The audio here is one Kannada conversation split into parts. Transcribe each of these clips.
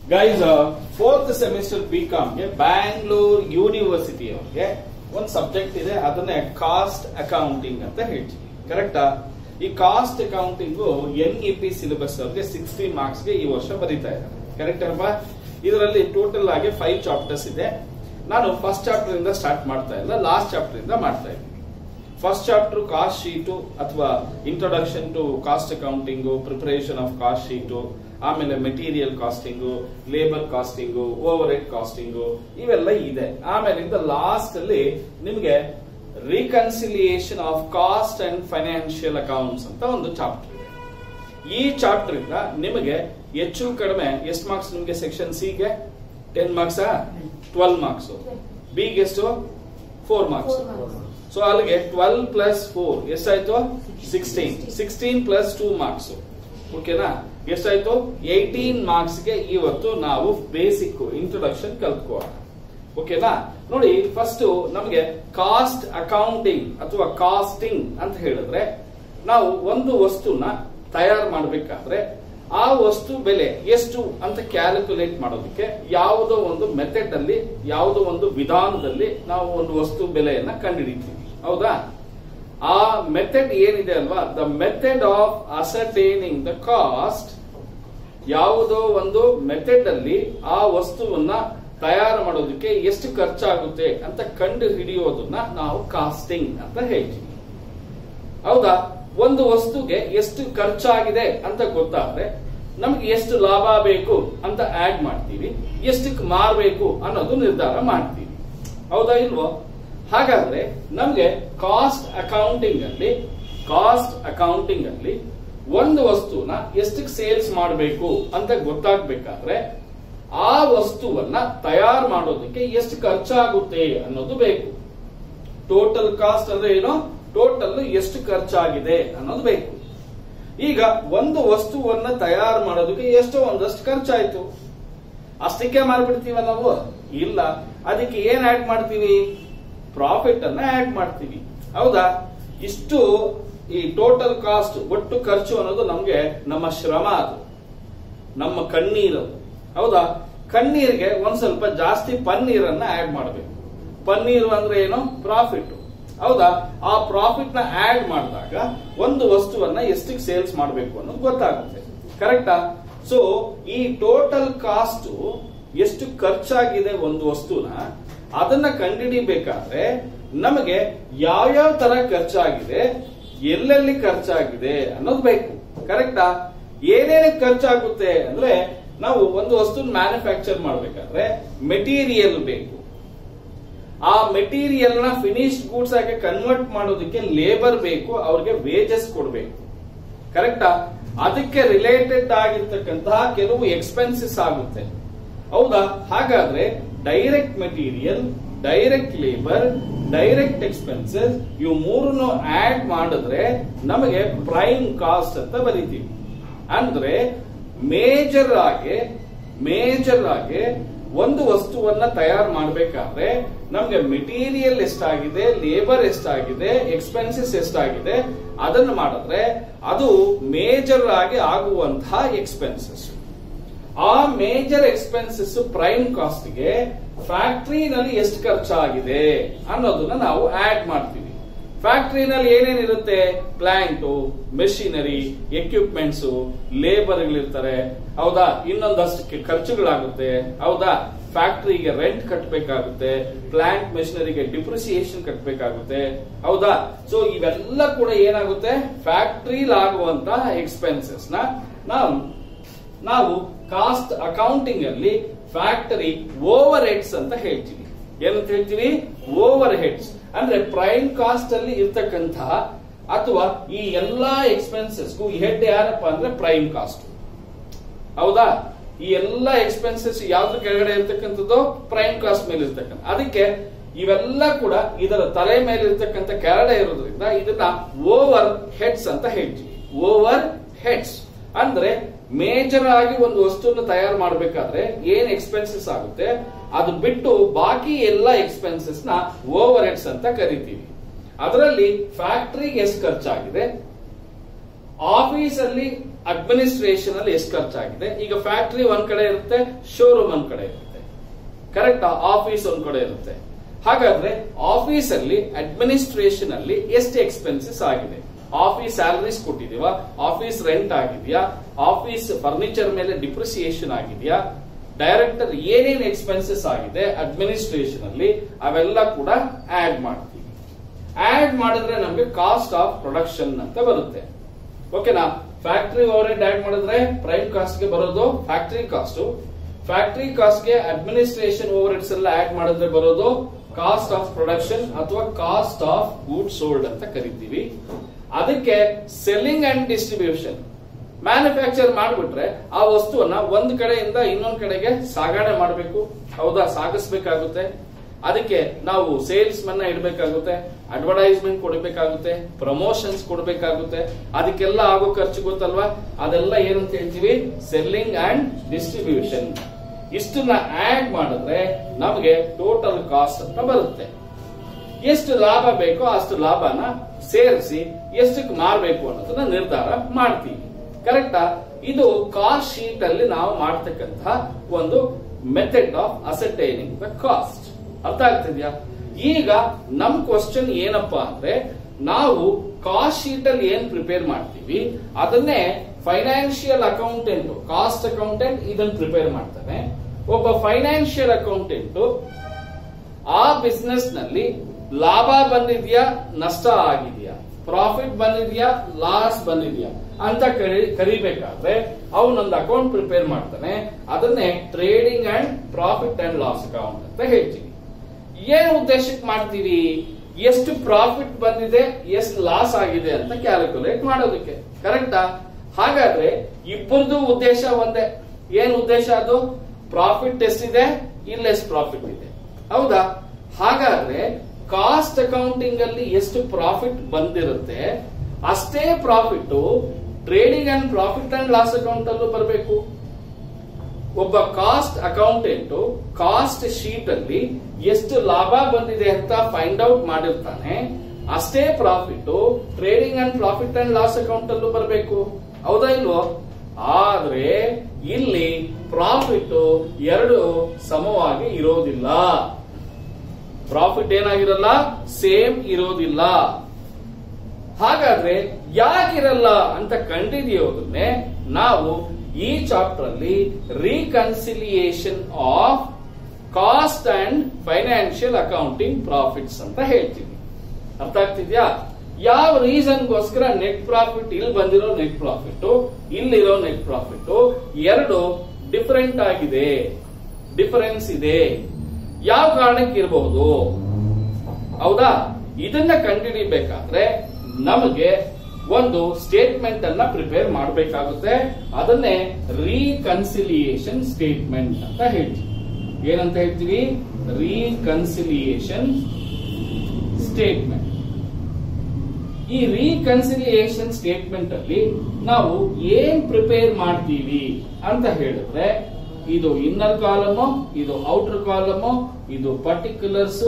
ಗೈಸ್ ಫೋರ್ತ್ ಸೆಮಿಸ್ಟರ್ ಬಿ ಗೆ ಬ್ಯಾಂಗ್ಳೂರ್ ಯೂನಿವರ್ಸಿಟಿ ಅವ್ರಿಗೆ ಒಂದು ಸಬ್ಜೆಕ್ಟ್ ಇದೆ ಅದನ್ನೇ ಕಾಸ್ಟ್ ಅಕೌಂಟಿಂಗ್ ಅಂತ ಹೇಳ್ತೀವಿ ಕರೆಕ್ಟಾ ಈ cost accounting N E P syllabus ಅವ್ರಿಗೆ ಸಿಕ್ಸ್ಟಿ ಮಾರ್ಕ್ಸ್ ಗೆ ಈ ವರ್ಷ ಬರೀತಾ ಇದ್ದಾರೆ ಕರೆಕ್ಟ್ ಅಲ್ವಾ ಇದರಲ್ಲಿ ಟೋಟಲ್ ಆಗಿ ಫೈವ್ ಚಾಪ್ಟರ್ಸ್ ಇದೆ ನಾನು ಫಸ್ಟ್ ಚಾಪ್ಟರ್ ಇಂದ ಸ್ಟಾರ್ಟ್ ಮಾಡ್ತಾ ಇಲ್ಲ ಲಾಸ್ಟ್ ಚಾಪ್ಟರ್ ಇಂದ ಮಾಡ್ತಾ ಇದ್ದೀನಿ ಫಸ್ಟ್ ಚಾಪ್ಟರ್ ಕಾಸ್ಟ್ ಶೀಟು ಅಥವಾ introduction to cost accounting preparation of cost sheet ಆಮೇಲೆ material costing labour costing overhead costing ಇವೆಲ್ಲ ಇದೆ ಆಮೇಲಿಂದ ಲಾಸ್ಟ್ ಅಲ್ಲಿ ನಿಮಗೆ reconciliation of cost and financial accounts ಅಂತ ಒಂದು ಚಾಪ್ಟರ್ ಇದೆ ಈ ಚಾಪ್ಟರ್ ಇಂದ ನಿಮಗೆ ಹೆಚ್ಚು ಕಡಿಮೆ ಎಷ್ಟು ಮಾರ್ಕ್ಸ್ ನಿಮಗೆ ಸೆಕ್ಷನ್ ಸಿ ಗೆ ಟೆನ್ ಮಾರ್ಕ್ಸ್ ಟ್ವೆಲ್ ಮಾರ್ಕ್ಸ್ ಬಿಗೆ ಎಷ್ಟು ಫೋರ್ ಮಾರ್ಕ್ಸ್ ಸೊ ಅಲ್ಲಿಗೆ ಟ್ವೆಲ್ ಪ್ಲಸ್ ಫೋರ್ ಎಷ್ಟಾಯ್ತು sixteen sixteen plus two marks ಓಕೆನಾ ಎಷ್ಟಾಯ್ತು ಏಯ್ಟೀನ್ ಮಾರ್ಕ್ಸ್ ಗೆ ಇವತ್ತು ನಾವು ಬೇಸಿಕ್ ಇಂಟ್ರೊಡಕ್ಷನ್ ಕಲ್ತ್ಕೋಣ ಓಕೆನಾ ನೋಡಿ ಫಸ್ಟ್ ನಮಗೆ ಕಾಸ್ಟ್ ಅಕೌಂಟಿಂಗ್ ಅಥವಾ ಕಾಸ್ಟಿಂಗ್ ಅಂತ ಹೇಳಿದ್ರೆ ನಾವು ಒಂದು ವಸ್ತುನ ತಯಾರು ಮಾಡಬೇಕಾದ್ರೆ ಆ ವಸ್ತು ಬೆಲೆ ಎಷ್ಟು ಅಂತ ಕ್ಯಾಲ್ಕುಲೇಟ್ ಮಾಡೋದಕ್ಕೆ ಯಾವುದೋ ಒಂದು ಮೆಥಡ್ ಅಲ್ಲಿ ಯಾವುದೋ ಒಂದು ವಿಧಾನದಲ್ಲಿ ನಾವು ಒಂದು ವಸ್ತು ಬೆಲೆಯನ್ನ ಕಂಡುಹಿಡಿತೀವಿ ಹೌದಾ ಆ ಮೆಥಡ್ ಏನಿದೆ ಅಲ್ವಾ the method of ascertaining the cost ಯಾವುದೋ ಒಂದು ಮೆಥಡ್ ಅಲ್ಲಿ ಆ ವಸ್ತುವನ್ನ ತಯಾರು ಮಾಡೋದಕ್ಕೆ ಎಷ್ಟು ಖರ್ಚಾಗುತ್ತೆ ಅಂತ ಕಂಡು ಹಿಡಿಯೋದನ್ನ ನಾವು ಕಾಸ್ಟಿಂಗ್ ಅಂತ ಹೇಳ್ತೀವಿ ಹೌದಾ ಒಂದು ವಸ್ತುಗೆ ಎಷ್ಟು ಖರ್ಚಾಗಿದೆ ಅಂತ ಗೊತ್ತಾದ್ರೆ ನಮ್ಗೆ ಎಷ್ಟು ಲಾಭ ಬೇಕು ಅಂತ ಆಡ್ ಮಾಡ್ತೀವಿ ಎಷ್ಟಕ್ಕೆ ಮಾರಬೇಕು ಅನ್ನೋದು ನಿರ್ಧಾರ ಮಾಡ್ತೀವಿ ಹೌದಾ ಇಲ್ವೋ ಹಾಗಾದ್ರೆ ನಮ್ಗೆ ಕಾಸ್ಟ್ ಅಕೌಂಟಿಂಗ್ ಅಲ್ಲಿ ಕಾಸ್ಟ್ ಅಕೌಂಟಿಂಗ್ ಅಲ್ಲಿ ಒಂದು ವಸ್ತುನ ಎಷ್ಟಕ್ಕೆ ಸೇಲ್ಸ್ ಮಾಡಬೇಕು ಅಂತ ಗೊತ್ತಾಗ್ಬೇಕಾದ್ರೆ ಆ ವಸ್ತುವನ್ನ ತಯಾರು ಮಾಡೋದಕ್ಕೆ ಎಷ್ಟು ಖರ್ಚಾಗುತ್ತೆ ಅನ್ನೋದು ಬೇಕು ಟೋಟಲ್ ಕಾಸ್ಟ್ ಅಂದ್ರೆ ಏನು ಟೋಟಲ್ ಎಷ್ಟು ಖರ್ಚಾಗಿದೆ ಅನ್ನೋದು ಬೇಕು ಈಗ ಒಂದು ವಸ್ತುವನ್ನ ತಯಾರು ಮಾಡೋದಕ್ಕೆ ಎಷ್ಟೋ ಒಂದಷ್ಟು ಖರ್ಚಾಯ್ತು ಅಷ್ಟಕ್ಕೆ ಮಾರ್ಬಿಡ್ತೀವ ನಾವು ಇಲ್ಲ ಅದಕ್ಕೆ ಏನ್ ಆಡ್ ಮಾಡ್ತೀವಿ ಪ್ರಾಫಿಟ್ ಅನ್ನ ಆಡ್ ಮಾಡ್ತೀವಿ ಹೌದಾ ಇಷ್ಟು ಈ ಟೋಟಲ್ ಕಾಸ್ಟ್ ಒಟ್ಟು ಖರ್ಚು ಅನ್ನೋದು ನಮ್ಗೆ ನಮ್ಮ ಶ್ರಮ ಅದು ನಮ್ಮ ಕಣ್ಣೀರು ಹೌದಾ ಕಣ್ಣೀರಿಗೆ ಒಂದ್ ಸ್ವಲ್ಪ ಜಾಸ್ತಿ ಪನ್ನೀರನ್ನ ಆಡ್ ಮಾಡಬೇಕು ಪನ್ನೀರು ಅಂದ್ರೆ ಏನು ಪ್ರಾಫಿಟ್ ಹೌದಾ ಆ ಪ್ರಾಫಿಟ್ ನ ಆಡ್ ಮಾಡಿದಾಗ ಒಂದು ವಸ್ತುವನ್ನ ಎಷ್ಟಕ್ಕೆ ಸೇಲ್ಸ್ ಮಾಡಬೇಕು ಅನ್ನೋದು ಗೊತ್ತಾಗುತ್ತೆ ಕರೆಕ್ಟಾ ಸೊ ಈ ಟೋಟಲ್ ಕಾಸ್ಟ್ ಎಷ್ಟು ಖರ್ಚಾಗಿದೆ ಒಂದು ವಸ್ತುನ ಅದನ್ನ ಕಂಡುಹಿಡಿಬೇಕಾದ್ರೆ ನಮಗೆ ಯಾವ್ಯಾವ ತರ ಖರ್ಚಾಗಿದೆ ಎಲ್ಲೆಲ್ಲಿ ಖರ್ಚಾಗಿದೆ ಅನ್ನೋದು ಬೇಕು ಕರೆಕ್ಟಾ ಏನೇನು ಖರ್ಚಾಗುತ್ತೆ ಅಂದ್ರೆ ನಾವು ಒಂದು ವಸ್ತು ಮ್ಯಾನುಫ್ಯಾಕ್ಚರ್ ಮಾಡಬೇಕಾದ್ರೆ ಮೆಟೀರಿಯಲ್ ಬೇಕು ಆ ಮೆಟೀರಿಯಲ್ ನ ಫಿನಿಶ್ಡ್ ಗೂಡ್ಸ್ ಆಗಿ ಕನ್ವರ್ಟ್ ಮಾಡೋದಕ್ಕೆ ಲೇಬರ್ ಬೇಕು ಅವ್ರಿಗೆ ವೇಜಸ್ ಕೊಡಬೇಕು ಕರೆಕ್ಟಾ ಅದಕ್ಕೆ ರಿಲೇಟೆಡ್ ಆಗಿರ್ತಕ್ಕಂತಹ ಕೆಲವು ಎಕ್ಸ್ಪೆನ್ಸಸ್ ಆಗುತ್ತೆ ಹೌದಾ ಹಾಗಾದ್ರೆ direct material direct labour direct expenses ಇವು ಮೂರನ್ನು ಆಡ್ ಮಾಡಿದ್ರೆ ನಮಗೆ ಪ್ರೈಮ್ ಕಾಸ್ಟ್ ಅಂತ ಬರಿತೀವಿ ಅಂದ್ರೆ ಮೇಜರ್ ಆಗಿ ಮೇಜರ್ ಆಗಿ ಒಂದು ವಸ್ತುವನ್ನ ತಯಾರು ಮಾಡಬೇಕಾದ್ರೆ ನಮ್ಗೆ ಮೆಟೀರಿಯಲ್ ಎಷ್ಟಾಗಿದೆ ಲೇಬರ್ ಎಷ್ಟಾಗಿದೆ ಎಕ್ಸ್ಪೆನ್ಸಸ್ ಎಷ್ಟಾಗಿದೆ ಅದನ್ನು ಮಾಡಿದ್ರೆ ಅದು ಮೇಜರ್ ಆಗಿ ಆಗುವಂತಹ ಎಕ್ಸ್ಪೆನ್ಸಸ್ ಆ ಮೇಜರ್ ಎಕ್ಸ್ಪೆನ್ಸಸ್ ಪ್ರೈಮ್ ಕಾಸ್ಟ್ಗೆ ಫ್ಯಾಕ್ಟರಿನಲ್ಲಿ ಎಷ್ಟು ಖರ್ಚಾಗಿದೆ ಅನ್ನೋದನ್ನ ನಾವು ಆಡ್ ಮಾಡ್ತೀವಿ ಫ್ಯಾಕ್ಟರಿನಲ್ಲಿ ಏನೇನಿರುತ್ತೆ ಪ್ಲಾಂಟು ಮೆಷಿನರಿ ಎಕ್ವಿಪ್ಮೆಂಟ್ಸ್ ಲೇಬರ್ಗಳಿರ್ತಾರೆ ಹೌದಾ ಇನ್ನೊಂದಷ್ಟು ಖರ್ಚುಗಳಾಗುತ್ತೆ ಹೌದಾ ಫ್ಯಾಕ್ಟರಿಗೆ ರೆಂಟ್ ಕಟ್ಟಬೇಕಾಗುತ್ತೆ ಪ್ಲಾಂಟ್ ಮೆಷಿನರಿಗೆ ಡಿಪ್ರಿಸಿಯೇಷನ್ ಕಟ್ಟಬೇಕಾಗುತ್ತೆ ಹೌದಾ ಸೊ ಇವೆಲ್ಲ ಕೂಡ ಏನಾಗುತ್ತೆ ಫ್ಯಾಕ್ಟರಿಲ್ ಆಗುವಂತಹ ಎಕ್ಸ್ಪೆನ್ಸಸ್ ನ ನಾವು ನಾವು ಕಾಸ್ಟ್ ಅಕೌಂಟಿಂಗ್ ಅಲ್ಲಿ ಫ್ಯಾಕ್ಟರಿ ಓವರ್ ಹೆಡ್ಸ್ ಅಂತ ಹೇಳ್ತೀವಿ ಏನಂತ ಹೇಳ್ತೀವಿ ಓವರ್ ಹೆಡ್ಸ್ ಅಂದ್ರೆ ಪ್ರೈಮ್ ಕಾಸ್ಟ್ ಅಲ್ಲಿ ಇರ್ತಕ್ಕಂತಹ ಅಥವಾ ಈ ಎಲ್ಲಾ ಎಕ್ಸ್ಪೆನ್ಸಸ್ಗೂ ಹೆಡ್ ಯಾರಪ್ಪ ಅಂದ್ರೆ ಪ್ರೈಮ್ ಕಾಸ್ಟ್ ಹೌದಾ ಈ ಎಲ್ಲಾ ಎಕ್ಸ್ಪೆನ್ಸಸ್ ಯಾವ್ದ್ರ ಕೆಳಗಡೆ ಇರ್ತಕ್ಕಂಥದ್ದು ಪ್ರೈಮ್ ಕಾಸ್ಟ್ ಮೇಲೆ ಇರ್ತಕ್ಕಂಥ ಅದಕ್ಕೆ ಇವೆಲ್ಲ ಕೂಡ ಇದರ ತಲೆ ಮೇಲೆ ಇರ್ತಕ್ಕಂಥ ಕೆಳಗಡೆ ಇರೋದ್ರಿಂದ ಇದನ್ನ ಓವರ್ ಹೆಡ್ಸ್ ಅಂತ ಹೇಳ್ತೀವಿ ಓವರ್ ಹೆಡ್ಸ್ ಅಂದ್ರೆ ಮೇಜರ್ ಆಗಿ ಒಂದು ವಸ್ತುವನ್ನು ತಯಾರು ಮಾಡಬೇಕಾದ್ರೆ ಏನ್ ಎಕ್ಸ್ಪೆನ್ಸಸ್ ಆಗುತ್ತೆ ಅದು ಬಿಟ್ಟು ಬಾಕಿ ಎಲ್ಲ ಎಕ್ಸ್ಪೆನ್ಸಸ್ ನ ಓವರ್ ಹೆಡ್ಸ್ ಅಂತ ಕರಿತೀವಿ ಅದರಲ್ಲಿ ಫ್ಯಾಕ್ಟರಿಗೆ ಎಷ್ಟು ಖರ್ಚಾಗಿದೆ ಆಫೀಸ್ ಅಲ್ಲಿ ಅಡ್ಮಿನಿಸ್ಟ್ರೇಷನ್ ಅಲ್ಲಿ ಎಷ್ಟು ಖರ್ಚಾಗಿದೆ ಈಗ ಫ್ಯಾಕ್ಟರಿ ಒಂದ್ ಕಡೆ ಇರುತ್ತೆ ಶೋರೂಮ್ ಒಂದ್ ಕಡೆ ಇರುತ್ತೆ ಕರೆಕ್ಟ್ ಆಫೀಸ್ ಒಂದ್ ಕಡೆ ಇರುತ್ತೆ ಹಾಗಾದ್ರೆ ಆಫೀಸ್ ಅಲ್ಲಿ ಅಡ್ಮಿನಿಸ್ಟ್ರೇಷನ್ ಅಲ್ಲಿ ಎಷ್ಟು ಎಕ್ಸ್ಪೆನ್ಸಸ್ ಆಗಿದೆ ಆಫೀಸ್ ಸ್ಯಾಲರೀಸ್ ಕೊಟ್ಟಿದೀವ ಆಫೀಸ್ ರೆಂಟ್ ಆಗಿದೆಯಾ ಆಫೀಸ್ ಫರ್ನಿಚರ್ ಮೇಲೆ ಡಿಪ್ರಿಸಿಯೇಷನ್ ಆಗಿದೆಯಾ ಡೈರೆಕ್ಟರ್ ಏನೇನ್ ಎಕ್ಸ್ಪೆನ್ಸಸ್ ಆಗಿದೆ ಅಡ್ಮಿನಿಸ್ಟ್ರೇಷನ್ ಅಲ್ಲಿ ಅವೆಲ್ಲ ಕೂಡ ಆಡ್ ಮಾಡ್ತೀವಿ ಆಡ್ ಮಾಡಿದ್ರೆ ನಮಗೆ ಕಾಸ್ಟ್ ಆಫ್ ಪ್ರೊಡಕ್ಷನ್ ಅಂತ ಬರುತ್ತೆ ಓಕೆನಾ ಫ್ಯಾಕ್ಟರಿ ಓವರ್ ಹೆಡ್ ಆಡ್ ಮಾಡಿದ್ರೆ ಪ್ರೈಮ್ ಕಾಸ್ಟ್ ಗೆ ಬರೋದು ಫ್ಯಾಕ್ಟರಿ ಕಾಸ್ಟ್ ಫ್ಯಾಕ್ಟರಿ ಕಾಸ್ಟ್ ಗೆ ಅಡ್ಮಿನಿಸ್ಟ್ರೇಷನ್ ಓವರ್ ಹೆಡ್ಸ್ ಎಲ್ಲ ಆಡ್ ಮಾಡಿದ್ರೆ ಬರೋದು ಕಾಸ್ಟ್ ಆಫ್ ಪ್ರೊಡಕ್ಷನ್ ಅಥವಾ ಕಾಸ್ಟ್ ಆಫ್ ಗೂಡ್ ಸೋಲ್ಡ್ ಅಂತ ಕರಿತೀವಿ ಅದಕ್ಕೆ ಸೆಲ್ಲಿಂಗ್ ಅಂಡ್ ಡಿಸ್ಟ್ರಿಬ್ಯೂಷನ್ ಮ್ಯಾನುಫ್ಯಾಕ್ಚರ್ ಮಾಡ್ಬಿಟ್ರೆ ಆ ವಸ್ತುವನ್ನ ಒಂದ್ ಕಡೆಯಿಂದ ಇನ್ನೊಂದ್ ಕಡೆಗೆ ಸಾಗಣೆ ಮಾಡಬೇಕು ಹೌದಾ ಸಾಗಿಸ್ಬೇಕಾಗುತ್ತೆ ಅದಕ್ಕೆ ನಾವು ಸೇಲ್ಸ್ ಮನ್ನ ಇಡಬೇಕಾಗುತ್ತೆ ಅಡ್ವರ್ಟೈಸ್ಮೆಂಟ್ ಕೊಡಬೇಕಾಗುತ್ತೆ ಪ್ರಮೋಷನ್ಸ್ ಕೊಡಬೇಕಾಗುತ್ತೆ ಅದಕ್ಕೆಲ್ಲ ಆಗೋ ಖರ್ಚು ಗೊತ್ತಲ್ವಾ ಅದೆಲ್ಲ ಏನಂತ ಹೇಳ್ತೀವಿ ಸೆಲ್ಲಿಂಗ್ ಅಂಡ್ ಡಿಸ್ಟ್ರಿಬ್ಯೂಷನ್ ಇಷ್ಟನ್ನ ಆಡ್ ಮಾಡಿದ್ರೆ ನಮಗೆ ಟೋಟಲ್ ಕಾಸ್ಟ್ ಅಂತ ಬರುತ್ತೆ ಎಷ್ಟು ಲಾಭ ಬೇಕೋ ಅಷ್ಟು ಲಾಭನ ಸೇರಿಸಿ ಎಷ್ಟಕ್ಕೆ ಮಾರಬೇಕು ಅನ್ನೋದನ್ನ ನಿರ್ಧಾರ ಮಾಡ್ತೀವಿ ಕರೆಕ್ಟಾ ಇದು ಕಾಸ್ಟ್ ಶೀಟ್ ಅಲ್ಲಿ ನಾವು ಮಾಡ್ತಕ್ಕಂತಹ ಒಂದು method of ascertaining the cost ಅರ್ಥ ಆಗ್ತಿದ್ಯಾ ಈಗ ನಮ್ ಕ್ವಶನ್ ಏನಪ್ಪಾ ಅಂದ್ರೆ ನಾವು ಕಾಸ್ಟ್ ಶೀಟ್ ಅಲ್ಲಿ ಏನ್ ಪ್ರಿಪೇರ್ ಮಾಡ್ತೀವಿ ಅದನ್ನೇ ಫೈನಾನ್ಷಿಯಲ್ ಅಕೌಂಟೆಂಟ್ ಕಾಸ್ಟ್ ಅಕೌಂಟೆಂಟ್ ಇದನ್ನ ಪ್ರಿಪೇರ್ ಮಾಡ್ತಾನೆ ಒಬ್ಬ ಫೈನಾನ್ಷಿಯಲ್ ಅಕೌಂಟೆಂಟ್ ಆ ಬಿಸ್ನೆಸ್ ನಲ್ಲಿ ಲಾಭ ಬಂದಿದ್ಯಾ ನಷ್ಟ ಆಗಿದೆಯಾ ಪ್ರಾಫಿಟ್ ಬಂದಿದ್ಯಾ ಲಾಸ್ ಬಂದಿದ್ಯಾ ಅಂತ ಕರಿ ಕರಿಬೇಕಾದ್ರೆ ಅವನೊಂದು ಅಕೌಂಟ್ ಪ್ರಿಪೇರ್ ಮಾಡ್ತಾನೆ ಅದನ್ನೇ trading and profit and loss account ಅಂತ ಹೇಳ್ತೀವಿ ಏನ್ ಉದ್ದೇಶಕ್ಕೆ ಮಾಡ್ತೀವಿ ಎಷ್ಟು ಪ್ರಾಫಿಟ್ ಬಂದಿದೆ ಎಷ್ಟು ಲಾಸ್ ಆಗಿದೆ ಅಂತ ಕ್ಯಾಲ್ಕುಲೇಟ್ ಮಾಡೋದಕ್ಕೆ ಕರೆಕ್ಟಾ ಹಾಗಾದ್ರೆ ಇಬ್ಬರದು ಉದ್ದೇಶ ಒಂದೇ ಏನ್ ಉದ್ದೇಶ ಅದು ಪ್ರಾಫಿಟ್ ಎಷ್ಟಿದೆ ಇಲ್ಲ ಎಷ್ಟು ಪ್ರಾಫಿಟ್ ಇದೆ ಹೌದಾ ಹಾಗಾದ್ರೆ ಕಾಸ್ಟ್ ಅಕೌಂಟಿಂಗ್ ಅಲ್ಲಿ ಎಷ್ಟು ಪ್ರಾಫಿಟ್ ಬಂದಿರುತ್ತೆ ಅಷ್ಟೇ profit trading and profit and loss account ಅಲ್ಲೂ ಬರಬೇಕು ಒಬ್ಬ ಕಾಸ್ಟ್ ಅಕೌಂಟೆಂಟ್ ಕಾಸ್ಟ್ ಶೀಟ್ ಅಲ್ಲಿ ಎಷ್ಟು ಲಾಭ ಬಂದಿದೆ ಅಂತ ಫೈಂಡ್ ಔಟ್ ಮಾಡಿರ್ತಾನೆ ಅಷ್ಟೇ profit trading and profit and loss account ಅಲ್ಲೂ ಬರಬೇಕು ಹೌದಾ ಇಲ್ವೋ ಆದ್ರೆ ಇಲ್ಲಿ ಪ್ರಾಫಿಟ್ ಎರಡು ಸಮವಾಗಿ ಇರೋದಿಲ್ಲ ಪ್ರಾಫಿಟ್ ಏನಾಗಿರಲ್ಲ ಸೇಮ್ ಇರೋದಿಲ್ಲ ಹಾಗಾದ್ರೆ ಯಾಕಿರಲ್ಲ ಅಂತ ಕಂಡಿಡಿಯೋದನ್ನೇ ನಾವು ಈ ಚಾಪ್ಟರ್ ಅಲ್ಲಿ reconciliation of cost and financial accounting profits ಅಂತ ಹೇಳ್ತೀವಿ ಅರ್ಥ ಆಗ್ತಿದ್ಯಾ ಯಾವ ರೀಸನ್ಗೋಸ್ಕರ ನೆಟ್ ಪ್ರಾಫಿಟ್ ಇಲ್ಲಿ ಬಂದಿರೋ ನೆಟ್ ಪ್ರಾಫಿಟ್ ಇಲ್ಲಿರೋ ನೆಟ್ ಪ್ರಾಫಿಟ್ ಎರಡು ಡಿಫರೆಂಟ್ ಆಗಿದೆ ಡಿಫರೆನ್ಸ್ ಇದೆ ಯಾವ ಕಾರಣಕ್ಕೆ ಇರಬಹುದು ಹೌದಾ ಇದನ್ನ ಕಂಡುಹಿಡಿಬೇಕಾದ್ರೆ ನಮಗೆ ಒಂದು ಸ್ಟೇಟ್ಮೆಂಟ್ ಅನ್ನ ಪ್ರಿಪೇರ್ ಮಾಡಬೇಕಾಗುತ್ತೆ ಅದನ್ನೇ ರೀಕನ್ಸಿಲಿಯೇಷನ್ ಸ್ಟೇಟ್ಮೆಂಟ್ ಅಂತ ಹೇಳ್ತೀವಿ ಏನಂತ ಹೇಳ್ತೀವಿ ರೀಕನ್ಸಿಲಿಯೇಷನ್ ಸ್ಟೇಟ್ಮೆಂಟ್ ಈ ರೀಕನ್ಸಿಲಿಯೇಷನ್ ಸ್ಟೇಟ್ಮೆಂಟ್ ಅಲ್ಲಿ ನಾವು ಏನ್ ಪ್ರಿಪೇರ್ ಮಾಡ್ತೀವಿ ಅಂತ ಹೇಳಿದ್ರೆ ಇದು ಇನ್ನರ್ ಕಾಲಮು ಇದು ಔಟರ್ ಕಾಲಮು ಇದು ಪರ್ಟಿಕ್ಯುಲರ್ಸ್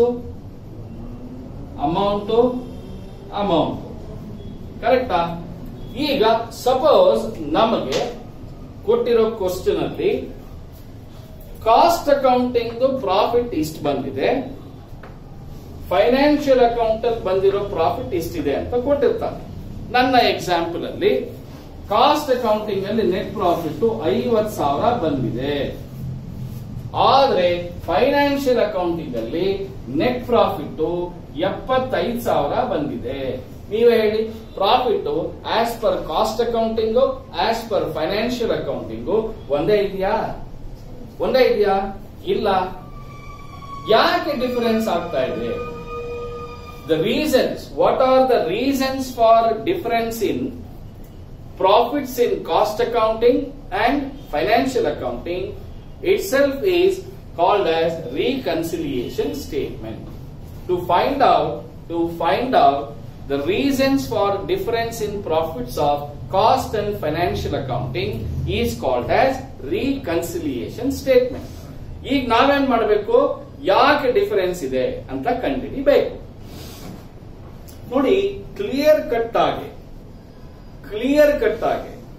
ಅಮೌಂಟ್ ಅಮೌಂಟ್ ಕರೆಕ್ಟಾ ಈಗ ಸಪೋಸ್ ನಮಗೆ ಕೊಟ್ಟಿರೋ ಕ್ವಶನ್ ಅಲ್ಲಿ ಕಾಸ್ಟ್ ಅಕೌಂಟಿಂಗ್ ಪ್ರಾಫಿಟ್ ಇಷ್ಟು ಬಂದಿದೆ ಫೈನಾನ್ಷಿಯಲ್ ಅಕೌಂಟ್ ಅಲ್ಲಿ ಬಂದಿರೋ ಪ್ರಾಫಿಟ್ ಇಷ್ಟಿದೆ ಅಂತ ಕೊಟ್ಟಿರ್ತಾನೆ ನನ್ನ ಎಕ್ಸಾಂಪಲ್ ಅಲ್ಲಿ ಕಾಸ್ಟ್ ಅಕೌಂಟಿಂಗ್ ಅಲ್ಲಿ ನೆಟ್ ಪ್ರಾಫಿಟ್ ಐವತ್ ಸಾವಿರ ಬಂದಿದೆ ಆದ್ರೆ ಫೈನಾನ್ಷಿಯಲ್ ಅಕೌಂಟಿಂಗ್ ಅಲ್ಲಿ ನೆಟ್ ಪ್ರಾಫಿಟ್ ಎಪ್ಪತ್ತೈದು ಸಾವಿರ ಬಂದಿದೆ ನೀವೇ ಹೇಳಿ profit as per cost accounting as per financial accounting ಒಂದೇ ಇದೆಯಾ ಒಂದೇ ಇದೆಯಾ ಇಲ್ಲ ಯಾಕೆ ಡಿಫರೆನ್ಸ್ ಆಗ್ತಾ ಇದೆ the reasons what are the reasons for difference in profits in cost accounting and financial accounting itself is called as reconciliation statement to find out to find out the reasons for difference in profits of cost and financial accounting is called as reconciliation statement ಈಗ ನಾವೇನ್ ಮಾಡಬೇಕು ಯಾಕೆ ಡಿಫರೆನ್ಸ್ ಇದೆ ಅಂತ ಕಂಡುಹಿಡಿಬೇಕು ನೋಡಿ ಕ್ಲಿಯರ್ ಕಟ್ ಆಗಿ ಕ್ಲಿಯರ್ ಕಟ್ ಆಗಿ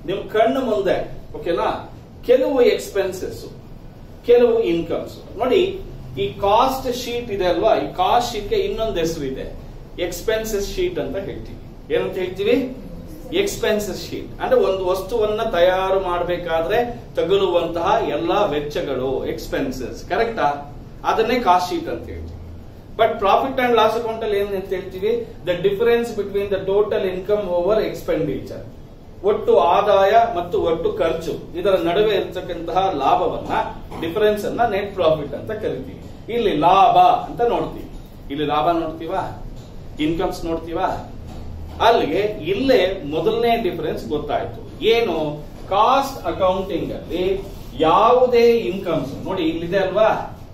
ನಿಮ್ ಕಣ್ಣು ಮುಂದೆ ಓಕೆನಾ ಕೆಲವು ಎಕ್ಸ್ಪೆನ್ಸಸ್ ಕೆಲವು ಇನ್ಕಮ್ಸ್ ನೋಡಿ ಈ ಕಾಸ್ಟ್ ಶೀಟ್ ಇದೆ ಅಲ್ವಾ ಈ ಕಾಸ್ಟ್ ಶೀಟ್ಗೆ ಇನ್ನೊಂದು ಹೆಸರು ಇದೆ ಎಕ್ಸ್ಪೆನ್ಸಸ್ ಶೀಟ್ ಅಂತ ಹೇಳ್ತೀವಿ ಏನಂತ ಹೇಳ್ತೀವಿ ಎಕ್ಸ್ಪೆನ್ಸಸ್ ಶೀಟ್ ಅಂದ್ರೆ ಒಂದು ವಸ್ತುವನ್ನ ತಯಾರು ಮಾಡಬೇಕಾದ್ರೆ ತಗುಲುವಂತಹ ಎಲ್ಲಾ ವೆಚ್ಚಗಳು ಎಕ್ಸ್ಪೆನ್ಸಸ್ ಕರೆಕ್ಟಾ ಅದನ್ನೇ ಕಾಸ್ಟ್ ಶೀಟ್ ಅಂತ ಹೇಳ್ತೀವಿ but profit and loss account ಅಲ್ಲಿ ಏನ್ ಅಂತ ಹೇಳ್ತೀವಿ the difference between the total income over expenditure ಒಟ್ಟು ಆದಾಯ ಮತ್ತು ಒಟ್ಟು ಖರ್ಚು ಇದರ ನಡುವೆ ಇರತಕ್ಕಂತಹ ಲಾಭವನ್ನ ಡಿಫರೆನ್ಸ್ ಅನ್ನ ನೆಟ್ ಪ್ರಾಫಿಟ್ ಅಂತ ಕರಿತೀವಿ ಇಲ್ಲಿ ಲಾಭ ಅಂತ ನೋಡ್ತೀವಿ ಇಲ್ಲಿ ಲಾಭ ನೋಡ್ತೀವಾ ಇನ್ಕಮ್ಸ್ ನೋಡ್ತೀವಾ ಅಲ್ಲಿಗೆ ಇಲ್ಲೇ ಮೊದಲನೇ ಡಿಫರೆನ್ಸ್ ಗೊತ್ತಾಯ್ತು ಏನು ಕಾಸ್ಟ್ ಅಕೌಂಟಿಂಗ್ ಅಲ್ಲಿ ಯಾವುದೇ ಇನ್ಕಮ್ಸ್ ನೋಡಿ ಇಲ್ಲಿದೆ ಅಲ್ವಾ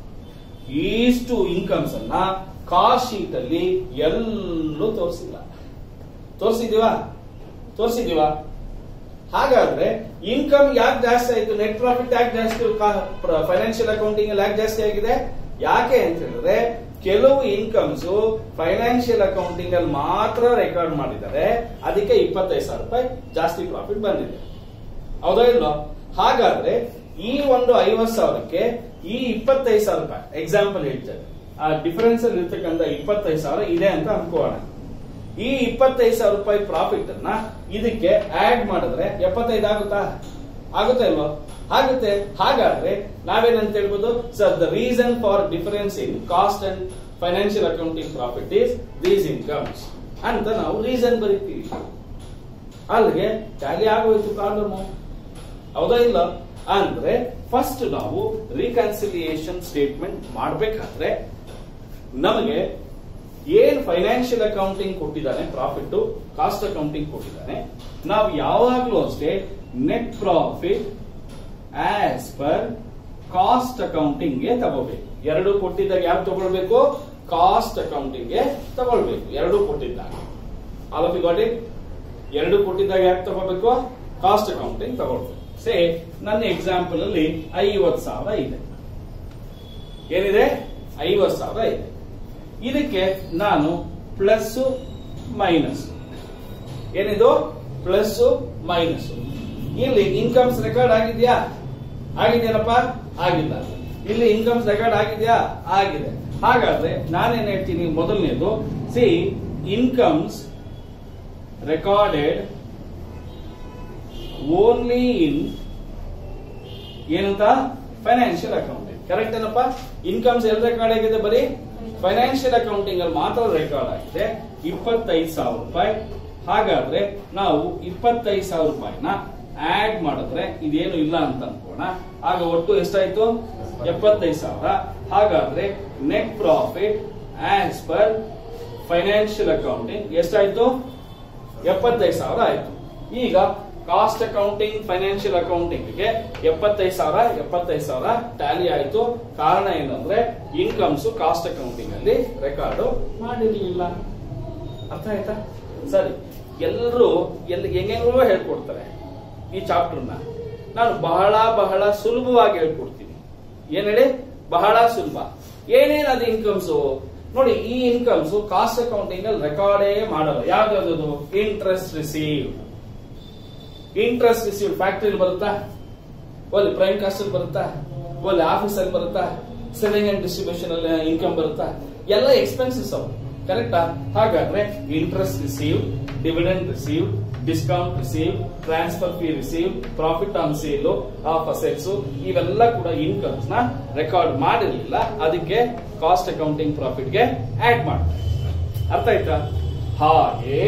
ಇಷ್ಟು ಇನ್ಕಮ್ಸ್ ಅನ್ನ ಕಾಸ್ಟ್ ಶೀಟ್ ಅಲ್ಲಿ ಎಲ್ಲೂ ತೋರಿಸಿಲ್ಲ ತೋರಿಸಿದೀವಾ ತೋರಿಸಿದೀವಾ ಹಾಗಾದ್ರೆ ಇನ್ಕಮ್ ಯಾಕೆ ಜಾಸ್ತಿ ಆಯ್ತು ನೆಟ್ ಪ್ರಾಫಿಟ್ ಯಾಕೆ ಜಾಸ್ತಿ ಫೈನಾನ್ಷಿಯಲ್ ಅಕೌಂಟಿಂಗ್ ಅಲ್ಲಿ ಯಾಕೆ ಜಾಸ್ತಿ ಆಗಿದೆ ಯಾಕೆ ಅಂತ ಹೇಳಿದ್ರೆ ಕೆಲವು ಇನ್ಕಮ್ಸ್ ಫೈನಾನ್ಷಿಯಲ್ ಅಕೌಂಟಿಂಗ್ ಅಲ್ಲಿ ಮಾತ್ರ ರೆಕಾರ್ಡ್ ಮಾಡಿದ್ದಾರೆ ಅದಕ್ಕೆ ಇಪ್ಪತ್ತೈದು ಸಾವಿರ ರೂಪಾಯಿ ಜಾಸ್ತಿ ಪ್ರಾಫಿಟ್ ಬಂದಿದೆ ಹೌದಾ ಇಲ್ವಾ ಹಾಗಾದ್ರೆ ಈ ಒಂದು ಐವತ್ ಸಾವಿರಕ್ಕೆ ಈ ಇಪ್ಪತ್ತೈದು ಸಾವಿರ ರೂಪಾಯಿ ಎಕ್ಸಾಂಪಲ್ ಹೇಳ್ತಾರೆ ಆ ಡಿಫರೆನ್ಸ್ ಅಲ್ಲಿ ಇರ್ತಕ್ಕಂಥ ಇಪ್ಪತ್ತೈದು ಸಾವಿರ ಇದೆ ಅಂತ ಅನ್ಕೋಣ ಈ ಇಪ್ಪತ್ತೈದು ಸಾವಿರ ರೂಪಾಯಿ ಪ್ರಾಫಿಟ್ ಅನ್ನ ಇದಕ್ಕೆ ಆಡ್ ಮಾಡಿದ್ರೆ ಎಪ್ಪತ್ತೈದು ಆಗುತ್ತಾ ಆಗುತ್ತೆ ಅಲ್ವಾ ಆಗುತ್ತೆ ಹಾಗಾದ್ರೆ ನಾವೇನಂತ ಹೇಳ್ಬೋದು sir the reason for difference in cost and financial accounting profit is these incomes ಅಂತ ನಾವು ರೀಸನ್ ಬರೀತೀವಿ ಅಲ್ಲಿಗೆ ಟ್ಯಾಲಿ ಆಗೋಯ್ತು ಪ್ರಾಬ್ಲಮ್ ಹೌದಾ ಇಲ್ಲ ಅಂದ್ರೆ ಫಸ್ಟ್ ನಾವು ರಿಕನ್ಸಿಲಿಯೇಷನ್ ಸ್ಟೇಟ್ಮೆಂಟ್ ಮಾಡಬೇಕಾದ್ರೆ ನಮಗೆ ಏನ್ ಫೈನಾನ್ಷಿಯಲ್ ಅಕೌಂಟಿಂಗ್ ಕೊಟ್ಟಿದ್ದಾನೆ ಪ್ರಾಫಿಟ್ ಕಾಸ್ಟ್ ಅಕೌಂಟಿಂಗ್ ಕೊಟ್ಟಿದ್ದಾನೆ ನಾವು ಯಾವಾಗ್ಲೂ ಅಷ್ಟೇ net profit as per cost accounting ಗೆ ತಗೋಬೇಕು ಎರಡು ಕೊಟ್ಟಿದ್ದಾಗ ಯಾವ್ದು ತಗೊಳ್ಬೇಕು ಕಾಸ್ಟ್ ಅಕೌಂಟಿಂಗ್ ಗೆ ತಗೊಳ್ಬೇಕು ಎರಡು ಕೊಟ್ಟಿದ್ದಾಗ ಆಲ್ ಆಫ್ ಗಾಟ್ ಇಟ್ ಎರಡು ಕೊಟ್ಟಿದ್ದಾಗ ಯಾಕೆ ತಗೋಬೇಕು ಕಾಸ್ಟ್ ಅಕೌಂಟಿಂಗ್ ತಗೊಳ್ಬೇಕು ಸೇ ನನ್ನ ಎಕ್ಸಾಂಪಲ್ ಅಲ್ಲಿ ಐವತ್ ಸಾವಿರ ಇದೆ ಏನಿದೆ ಐವತ್ ಸಾವಿರ ಇದೆ ಇದಕ್ಕೆ ನಾನು ಪ್ಲಸ್ ಮೈನಸ್ ಏನಿದು ಪ್ಲಸ್ ಮೈನಸ್ ಇಲ್ಲಿ ಇನ್ಕಮ್ಸ್ ರೆಕಾರ್ಡ್ ಆಗಿದ್ಯಾ ಆಗಿದೆಯಲ್ಲಪ್ಪ ಆಗಿಲ್ಲ ಇಲ್ಲಿ ಇನ್ಕಮ್ಸ್ ರೆಕಾರ್ಡ್ ಆಗಿದ್ಯಾ ಆಗಿದೆ ಹಾಗಾದ್ರೆ ನಾನೇನ್ ಹೇಳ್ತೀನಿ ಮೊದಲನೇದು C incomes recorded only in ಏನಂತ ಫೈನಾನ್ಷಿಯಲ್ ಅಕೌಂಟಿಂಗ್ ಕರೆಕ್ಟ್ ಏನಪ್ಪ ಇನ್ಕಮ್ಸ್ ಎಲ್ಲಿ ರೆಕಾರ್ಡ್ ಆಗಿದೆ ಬರೀ ಫೈನಾನ್ಷಿಯಲ್ ಅಕೌಂಟಿಂಗ್ ಅಲ್ಲಿ ಮಾತ್ರ ರೆಕಾರ್ಡ್ ಆಗಿದೆ ಇಪ್ಪತ್ತೈದು ಸಾವಿರ ರೂಪಾಯಿ ಹಾಗಾದ್ರೆ ನಾವು ಇಪ್ಪತ್ತೈದು ಸಾವಿರ ರೂಪಾಯಿನ ಆಡ್ ಮಾಡಿದ್ರೆ ಇದೇನು ಇಲ್ಲ ಅಂತ ಅನ್ಕೋಣ ಆಗ ಒಟ್ಟು ಎಷ್ಟಾಯ್ತು ಎಪ್ಪತ್ತೈದು ಸಾವಿರ ಹಾಗಾದ್ರೆ net profit as per financial accounting ಎಷ್ಟಾಯ್ತು ಎಪ್ಪತ್ತೈದು ಸಾವಿರ ಆಯ್ತು ಈಗ ಕಾಸ್ಟ್ ಅಕೌಂಟಿಂಗ್ ಫೈನಾನ್ಷಿಯಲ್ ಅಕೌಂಟಿಂಗ್ ಗೆ ಎಪ್ಪತ್ತೈದು ಸಾವಿರ ಎಪ್ಪತ್ತೈದು ಸಾವಿರ ಟ್ಯಾಲಿ ಆಯ್ತು ಕಾರಣ ಏನಂದ್ರೆ ಇನ್ಕಮ್ಸ್ ಕಾಸ್ಟ್ ಅಕೌಂಟಿಂಗ್ ಅಲ್ಲಿ ರೆಕಾರ್ಡ್ ಮಾಡಿರ್ಲಿಲ್ಲ ಅರ್ಥ ಆಯ್ತಾ ಸರಿ ಎಲ್ಲರೂ ಎಲ್ಲಿ ಹೆಂಗೆಂಗೋ ಹೇಳ್ಕೊಡ್ತಾರೆ ಈ ಚಾಪ್ಟರ್ನ ನಾನು ಬಹಳ ಬಹಳ ಸುಲಭವಾಗಿ ಹೇಳ್ಕೊಡ್ತೀನಿ ಏನ್ ಹೇಳಿ ಬಹಳ ಸುಲಭ ಏನೇನ್ ಅದು ಇನ್ಕಮ್ಸ್ ನೋಡಿ ಈ ಇನ್ಕಮ್ಸ್ ಕಾಸ್ಟ್ ಅಕೌಂಟಿಂಗ್ ಅಲ್ಲಿ ರೆಕಾರ್ಡೇ ಮಾಡಲ್ಲ ಯಾವ್ದಾದ್ರು interest receive interest receive factory ಬರುತ್ತಾ ಒಲ್ಲಿ ಪ್ರೈಮ್ ಕಾಸ್ಟ್ ಅಲ್ಲಿ ಬರುತ್ತಾ ಒಲ್ಲಿ ಆಫೀಸ್ ಅಲ್ಲಿ ಬರುತ್ತಾ ಸೆಲ್ಲಿಂಗ್ ಅಂಡ್ ಡಿಸ್ಟ್ರಿಬ್ಯೂಷನ್ ಅಲ್ಲಿ ಇನ್ಕಮ್ ಬರುತ್ತಾ ಎಲ್ಲ ಎಕ್ಸ್ಪೆನ್ಸಸ್ ಅವು ಕರೆಕ್ಟಾ ಹಾಗಾದ್ರೆ interest receive dividend receive discount receive transfer fee receive profit on sale of assets ಇವೆಲ್ಲ ಕೂಡ ಇನ್ಕಮ್ಸ್ ನ ರೆಕಾರ್ಡ್ ಮಾಡಿರಲಿಲ್ಲ ಅದಕ್ಕೆ ಕಾಸ್ಟ್ ಅಕೌಂಟಿಂಗ್ ಪ್ರಾಫಿಟ್ ಗೆ ಆಡ್ ಮಾಡ್ತಾರೆ ಅರ್ಥ ಆಯ್ತಾ ಹಾಗೆ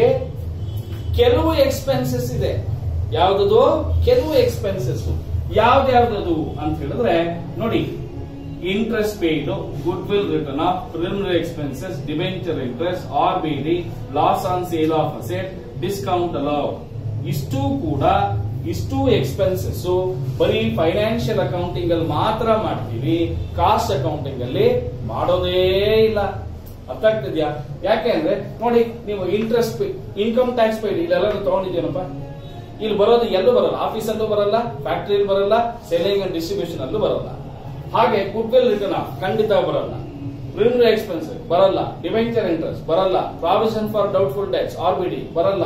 ಕೆಲವು ಎಕ್ಸ್ಪೆನ್ಸಸ್ ಇದೆ ಯಾವ್ದದು ಕೆಲವು ಎಕ್ಸ್ಪೆನ್ಸಸ್ ಯಾವ್ದ್ಯಾವ್ದದು ಅಂತ ಹೇಳಿದ್ರೆ ನೋಡಿ interest paid goodwill return of preliminary expenses debenture interest R B D loss on sale of asset discount allow ಇಷ್ಟು ಕೂಡ ಇಷ್ಟು ಎಕ್ಸ್ಪೆನ್ಸಸ್ ಬರೀ ಫೈನಾನ್ಷಿಯಲ್ ಅಕೌಂಟಿಂಗ್ ಅಲ್ಲಿ ಮಾತ್ರ ಮಾಡ್ತೀವಿ ಕಾಸ್ಟ್ ಅಕೌಂಟಿಂಗ್ ಅಲ್ಲಿ ಮಾಡೋದೇ ಇಲ್ಲ ಅರ್ಥ ಆಗ್ತಿದ್ಯಾ ಯಾಕೆ ಅಂದ್ರೆ ನೋಡಿ ನೀವು ಇಂಟ್ರೆಸ್ಟ್ ಇನ್ಕಮ್ ಟ್ಯಾಕ್ಸ್ ಪೇಡ್ ಇಲ್ಲೆಲ್ಲ ತಗೊಂಡಿದ್ದೀನಪ್ಪ ಇಲ್ಲಿ ಬರೋದು ಎಲ್ಲೂ ಬರಲ್ಲ ಆಫೀಸ್ ಅಲ್ಲೂ ಬರಲ್ಲ ಫ್ಯಾಕ್ಟರಿ ಬರಲ್ಲ ಸೆಲ್ಲಿಂಗ್ ಅಂಡ್ ಡಿಸ್ಟ್ರಿಬ್ಯೂಷನ್ ಅಲ್ಲೂ ಬರಲ್ಲ ಹಾಗೆ ಗುಡ್ ವಿಲ್ ರಿಟರ್ನ್ ಆಫ್ ಖಂಡಿತ ಬರಲ್ಲ ಪ್ರಿಲಿಮಿನರಿ ಎಕ್ಸ್ಪೆನ್ಸ್ ಬರಲ್ಲ ಡಿವೆಂಚರ್ ಇಂಟ್ರೆಸ್ಟ್ ಬರಲ್ಲ provision for doubtful debts R B D ಬರಲ್ಲ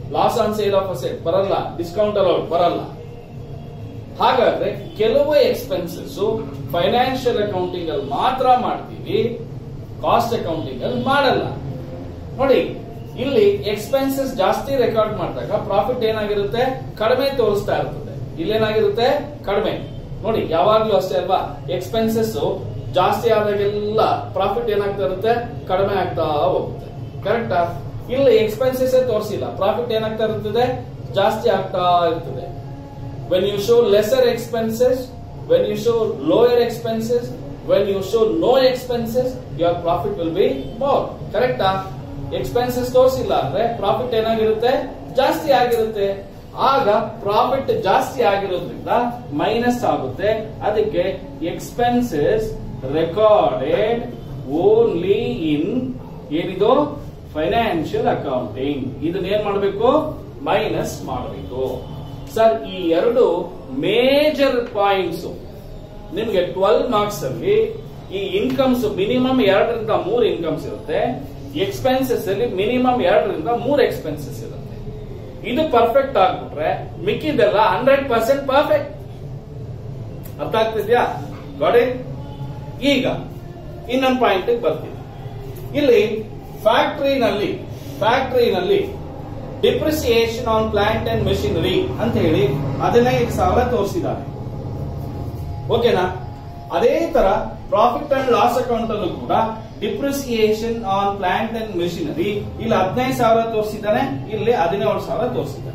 loss on sale of asset ಬರಲ್ಲ ಡಿಸ್ಕೌಂಟ್ ಅಲೌಡ್ ಬರಲ್ಲ ಹಾಗಾದ್ರೆ ಕೆಲವು ಎಕ್ಸ್ಪೆನ್ಸಸ್ ಫೈನಾನ್ಷಿಯಲ್ ಅಕೌಂಟಿಂಗ್ ಅಲ್ಲಿ ಮಾತ್ರ ಮಾಡ್ತೀವಿ ಕಾಸ್ಟ್ ಅಕೌಂಟಿಂಗ್ ಅಲ್ಲಿ ಮಾಡಲ್ಲ ನೋಡಿ ಇಲ್ಲಿ ಎಕ್ಸ್ಪೆನ್ಸಸ್ ಜಾಸ್ತಿ ರೆಕಾರ್ಡ್ ಮಾಡಿದಾಗ ಪ್ರಾಫಿಟ್ ಏನಾಗಿರುತ್ತೆ ಕಡಿಮೆ ತೋರಿಸ್ತಾ ಇರ್ತದೆ ಇಲ್ಲೇನಾಗಿರುತ್ತೆ ಕಡಿಮೆ ನೋಡಿ ಯಾವಾಗ್ಲೂ ಅಷ್ಟೇ ಅಲ್ವಾ ಎಕ್ಸ್ಪೆನ್ಸಸ್ ಜಾಸ್ತಿ ಆದಾಗೆಲ್ಲ ಪ್ರಾಫಿಟ್ ಏನಾಗ್ತಾ ಇರುತ್ತೆ ಕಡಿಮೆ ಆಗ್ತಾ ಹೋಗುತ್ತೆ ಕರೆಕ್ಟಾ ಇಲ್ಲಿ ಎಕ್ಸ್ಪೆನ್ಸಸ್ ತೋರಿಸಿಲ್ಲ ಪ್ರಾಫಿಟ್ ಏನಾಗ್ತಾ ಇರ್ತದೆ ಜಾಸ್ತಿ ಆಗ್ತಾ ಇರ್ತದೆ when you show lesser expenses, when you show lower expenses, when you show no expenses, your profit will be more. Correct? Expenses ತೋರಿಸಿಲ್ಲ ಅಂದ್ರೆ ಪ್ರಾಫಿಟ್ ಏನಾಗಿರುತ್ತೆ ಜಾಸ್ತಿ ಆಗಿರುತ್ತೆ ಆಗ ಪ್ರಾಫಿಟ್ ಜಾಸ್ತಿ ಆಗಿರೋದ್ರಿಂದ ಮೈನಸ್ ಆಗುತ್ತೆ ಅದಕ್ಕೆ ಎಕ್ಸ್ಪೆನ್ಸಸ್ ರೆಕಾರ್ಡೆಡ್ ಓನ್ಲಿ ಇನ್ ಏನಿದು ಫೈನಾನ್ಷಿಯಲ್ ಅಕೌಂಟಿಂಗ್ ಇದನ್ನ ಏನ್ ಮಾಡಬೇಕು ಮೈನಸ್ ಮಾಡಬೇಕು ಸರ್ ಈ ಎರಡು ಮೇಜರ್ ಪಾಯಿಂಟ್ಸ್ ನಿಮ್ಗೆ ಟ್ವೆಲ್ ಮಾರ್ಕ್ಸ್ ಅಲ್ಲಿ ಈ ಇನ್ಕಮ್ಸ್ ಮಿನಿಮಮ್ ಎರಡರಿಂದ ಮೂರು ಇನ್ಕಮ್ಸ್ ಇರುತ್ತೆ ಎಕ್ಸ್ಪೆನ್ಸಸ್ ಅಲ್ಲಿ ಮಿನಿಮಮ್ ಎರಡರಿಂದ ಮೂರು ಎಕ್ಸ್ಪೆನ್ಸಸ್ ಇರುತ್ತೆ ಇದು ಪರ್ಫೆಕ್ಟ್ ಆಗ್ಬಿಟ್ರೆ ಮಿಕ್ಕಿದೆಲ್ಲ ಹಂಡ್ರೆಡ್ ಪರ್ಸೆಂಟ್ ಪರ್ಫೆಕ್ಟ್ ಅರ್ಥ ಆಗ್ತಿದ್ಯಾ ಗಾಡಿ ಈಗ ಇನ್ನೊಂದು ಪಾಯಿಂಟ್ ಬರ್ತೀನಿ ಇಲ್ಲಿ ಫ್ಯಾಕ್ಟರಿನಲ್ಲಿ ಫ್ಯಾಕ್ಟರಿನಲ್ಲಿ depreciation on plant and machinery ಅಂತ ಹೇಳಿ ಹದಿನೈದು ಸಾವಿರ ತೋರಿಸಿದ್ದಾರೆ ಓಕೆನಾ ಅದೇ ತರ ಪ್ರಾಫಿಟ್ ಅಂಡ್ ಲಾಸ್ ಅಕೌಂಟ್ ಅಲ್ಲೂ ಕೂಡ depreciation on plant and machinery ಇಲ್ಲಿ ಹದಿನೈದು ಸಾವಿರ ತೋರಿಸಿದ್ದಾನೆ ಇಲ್ಲಿ ಹದಿನೇಳು ಸಾವಿರ ತೋರಿಸಿದ್ದಾನೆ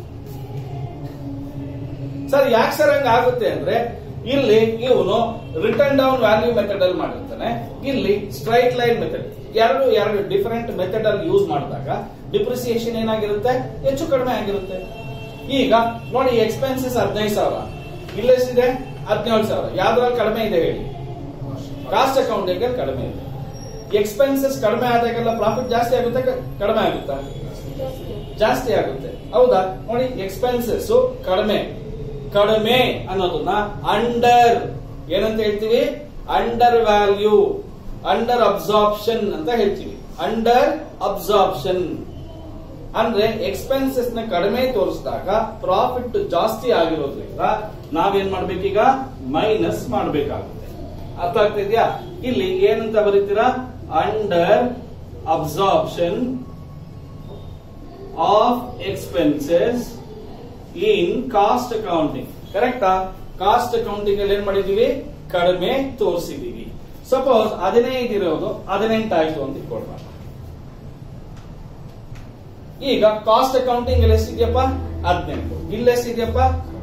ಸರ್ ಯಾಕೆ ಸರ್ ಹಂಗ ಆಗುತ್ತೆ ಅಂದ್ರೆ ಇಲ್ಲಿ ಇವನು ರಿಟರ್ನ್ ಡೌನ್ ವ್ಯಾಲ್ಯೂ ಮೆಥಡ್ ಅಲ್ಲಿ ಮಾಡಿರ್ತಾನೆ ಇಲ್ಲಿ ಸ್ಟ್ರೈಟ್ ಲೈನ್ ಮೆಥಡ್ ಎರಡು ಎರಡು ಡಿಫರೆಂಟ್ ಮೆಥಡ್ ಅಲ್ಲಿ ಯೂಸ್ ಮಾಡಿದಾಗ ಡಿಪ್ರಿಸಿಯೇಷನ್ ಏನಾಗಿರುತ್ತೆ ಹೆಚ್ಚು ಕಡಿಮೆ ಆಗಿರುತ್ತೆ ಈಗ ನೋಡಿ ಎಕ್ಸ್ಪೆನ್ಸಸ್ ಹದಿನೈದು ಸಾವಿರ ಇಲ್ಲೆಷ್ಟಿದೆ ಹದಿನೇಳು ಸಾವಿರ ಯಾವ್ದ್ರಲ್ಲಿ ಕಡಿಮೆ ಇದೆ ಹೇಳಿ ಕಾಸ್ಟ್ ಅಕೌಂಟಿಂಗ್ ಕಡಿಮೆ ಇದೆ ಎಕ್ಸ್ಪೆನ್ಸಸ್ ಕಡಿಮೆ ಆದಾಗೆಲ್ಲ ಪ್ರಾಫಿಟ್ ಜಾಸ್ತಿ ಆಗುತ್ತೆ ಕ- ಕಡಿಮೆ ಆಗುತ್ತಾ ಜಾಸ್ತಿ ಆಗುತ್ತೆ ಹೌದಾ ನೋಡಿ ಎಕ್ಸ್ಪೆನ್ಸಸ್ ಕಡಿಮೆ ಕಡಿಮೆ ಅನ್ನೋದನ್ನ ಅಂಡರ್ ಏನಂತ ಹೇಳ್ತೀವಿ ಅಂಡರ್ ವ್ಯಾಲ್ಯೂ ಅಂಡರ್ ಅಬ್ಸಾರ್ಪ್ಷನ್ ಅಂತ ಹೇಳ್ತೀವಿ ಅಂಡರ್ ಅಬ್ಸಾರ್ಪ್ಷನ್ ಅಂದ್ರೆ ಎಕ್ಸ್ಪೆನ್ಸಸ್ ನ ಕಡಿಮೆ ತೋರಿಸಿದಾಗ ಪ್ರಾಫಿಟ್ ಜಾಸ್ತಿ ಆಗಿರೋದ್ರಿಂದ ನಾವೇನ್ ಮಾಡ್ಬೇಕೀಗ ಮೈನಸ್ ಮಾಡಬೇಕಾಗುತ್ತೆ ಅರ್ಥ ಆಗ್ತಿದ್ಯಾ ಇಲ್ಲಿ ಏನಂತ ಬರೀತೀರಾ under absorption of expenses in cost accounting ಕರೆಕ್ಟಾ ಕಾಸ್ಟ್ ಅಕೌಂಟಿಂಗ್ ಅಲ್ಲಿ ಏನ್ ಮಾಡಿದೀವಿ ಕಡಿಮೆ ತೋರಿಸಿದೀವಿ ಸಪೋಸ್ ಹದಿನೈದು ಇರೋದು ಹದಿನೆಂಟು ಆಯ್ತು ಅಂತ ಇಟ್ಕೊಳ್ಬಾರ ಈಗ ಕಾಸ್ಟ್ ಅಕೌಂಟಿಂಗ್ ಅಲ್ಲಿ ಎಷ್ಟಿದೆಯಪ್ಪ ಹದಿನೆಂಟು ಇಲ್ಲಿ ಎಷ್ಟಿದೆಯಪ್ಪ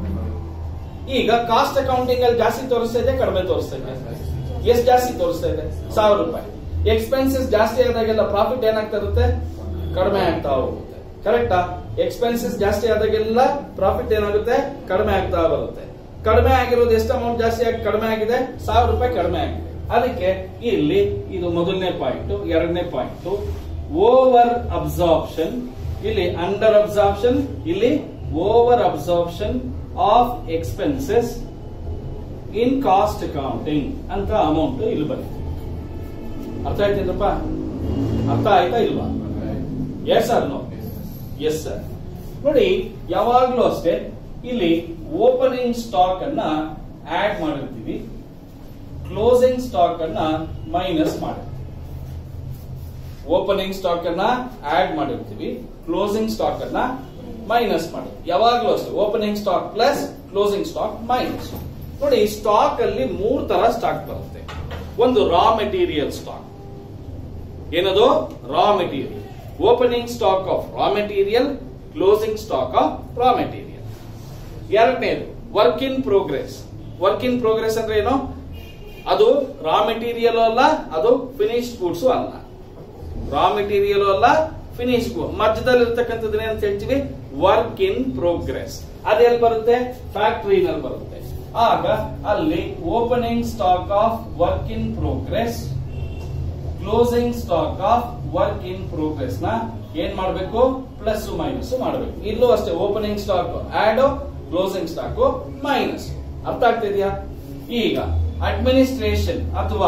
ಈಗ ಕಾಸ್ಟ್ ಅಕೌಂಟಿಂಗ್ ಅಲ್ಲಿ ಜಾಸ್ತಿ ತೋರಿಸ್ತಾ ಇದೆ ಕಡಿಮೆ ತೋರಿಸ್ತಾ ಇದೆ ಎಷ್ಟು ಜಾಸ್ತಿ ತೋರಿಸ್ತಾ ಇದೆ ಸಾವಿರ ರೂಪಾಯಿ ಎಕ್ಸ್ಪೆನ್ಸಸ್ ಜಾಸ್ತಿ ಆದಾಗೆಲ್ಲ ಪ್ರಾಫಿಟ್ ಏನಾಗ್ತಾ ಇರುತ್ತೆ ಕಡಿಮೆ ಆಗ್ತಾ ಹೋಗುತ್ತೆ ಕರೆಕ್ಟಾ ಎಕ್ಸ್ಪೆನ್ಸಸ್ ಜಾಸ್ತಿ ಆದಾಗೆಲ್ಲ ಪ್ರಾಫಿಟ್ ಏನಾಗುತ್ತೆ ಕಡಿಮೆ ಆಗ್ತಾ ಬರುತ್ತೆ ಕಡಿಮೆ ಆಗಿರೋದು ಎಷ್ಟು ಅಮೌಂಟ್ ಜಾಸ್ತಿ ಆಗಿ ಕಡಿಮೆ ಆಗಿದೆ ಸಾವಿರ ರೂಪಾಯಿ ಕಡಿಮೆ ಆಗಿದೆ ಅದಕ್ಕೆ ಇಲ್ಲಿ ಇದು ಮೊದಲನೇ ಪಾಯಿಂಟ್ ಎರಡನೇ ಪಾಯಿಂಟ್ ಓವರ್ ಅಬ್ಸಾರ್ಪ್ಷನ್ ಇಲ್ಲಿ ಅಂಡರ್ ಅಬ್ಸಾರ್ಪ್ಷನ್ ಇಲ್ಲಿ over absorption of expenses in cost accounting ಅಂತ ಅಮೌಂಟ್ ಇಲ್ಲಿ ಬರುತ್ತೆ ಅರ್ಥ ಆಯ್ತೇನಪ್ಪ ಅರ್ಥ ಆಯ್ತಾ ಇಲ್ವಾ yes sir no yes sir ನೋಡಿ ಯಾವಾಗ್ಲೂ ಅಷ್ಟೇ ಇಲ್ಲಿ ಓಪನಿಂಗ್ ಸ್ಟಾಕ್ ಅನ್ನ ಆಡ್ ಮಾಡಿರ್ತೀವಿ ಕ್ಲೋಸಿಂಗ್ ಸ್ಟಾಕ್ ಅನ್ನ ಮೈನಸ್ ಮಾಡಿರ್ತೀವಿ ಓಪನಿಂಗ್ ಸ್ಟಾಕ್ ಅನ್ನ ಆಡ್ ಮಾಡಿರ್ತೀವಿ ಕ್ಲೋಸಿಂಗ್ ಸ್ಟಾಕ್ ಅನ್ನ ಮೈನಸ್ ಮಾಡಿ ಯಾವಾಗ್ಲೂ ಅಷ್ಟೇ opening stock plus closing stock minus ನೋಡಿ ಸ್ಟಾಕ್ ಅಲ್ಲಿ ಮೂರ್ ತರ ಸ್ಟಾಕ್ ಬರುತ್ತೆ ಒಂದು ರಾ ಮೆಟೀರಿಯಲ್ ಸ್ಟಾಕ್ ಏನದು raw material opening stock of raw material closing stock of raw material ಎರಡನೇದು work in progress work in progress ಅಂದ್ರೆ ಏನು ಅದು ರಾ ಮೆಟೀರಿಯಲ್ ಅಲ್ಲ ಅದು ಫಿನಿಶ್ ಗೂಡ್ಸ್ ಅಲ್ಲ ರಾ ಮೆಟೀರಿಯಲ್ ಅಲ್ಲ ಫಿನಿಶ್ ಮಧ್ಯದಲ್ಲಿ ಇರ್ತಕ್ಕಂಥದ್ದು ಏನಂತ ಹೇಳ್ತೀವಿ ವರ್ಕ್ ಇನ್ ಪ್ರೋಗ್ರೆಸ್ ಅದೆಲ್ಲಿ ಬರುತ್ತೆ ಫ್ಯಾಕ್ಟರಿನಲ್ಲಿ ಬರುತ್ತೆ ಆಗ ಅಲ್ಲಿ opening stock of work in progress closing stock of work in progress ನ ಏನ್ ಮಾಡಬೇಕು ಪ್ಲಸ್ ಮೈನಸ್ ಮಾಡಬೇಕು ಇಲ್ಲೂ ಅಷ್ಟೇ opening stock add closing stock minus ಅರ್ಥ ಆಗ್ತಿದ್ಯಾ ಈಗ ಅಡ್ಮಿನಿಸ್ಟ್ರೇಷನ್ ಅಥವಾ